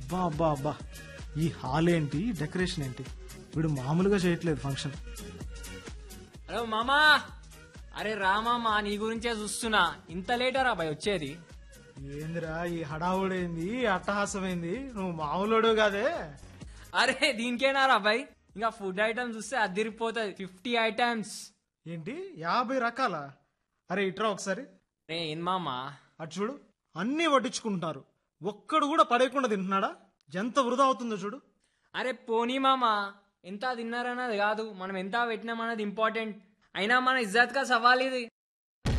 అబ్బా అబ్బా అబ్బా ఈ హాల్ ఏంటి డెకరేషన్ ఏంటి వీడు మామూలుగా చేయట్లేదు ఫంక్షన్ హలో మామా అరే రామామా నీ గురించే చూస్తున్నా ఇంత లేటరా బాయ్ వచ్చేది ఏందిరా ఈ హడావుడైంది అట్టహాసమైంది నువ్వు మామూలుడు కాదే అరే దీనికేనారా బాయ్ ఇంకా ఫుడ్ ఐటమ్స్ చూస్తే అదిరిపోతుంది ఫిఫ్టీ ఐటమ్స్ ఏంటి యాభై రకాల అరే ఇట్రా ఒకసారి రే ఏం మామా అటు చూడు అన్నీ వడ్డించుకుంటున్నారు ఒక్కడు కూడా పడేయకుండా తింటున్నాడా ఎంత వృధా అవుతుందో చూడు అరే పోనీ మామా ఎంత తిన్నారన్నది కాదు మనం ఎంత పెట్టినామన్నది ఇంపార్టెంట్ అయినా మన ఇజ్జత్ కా సవాల్ ఇది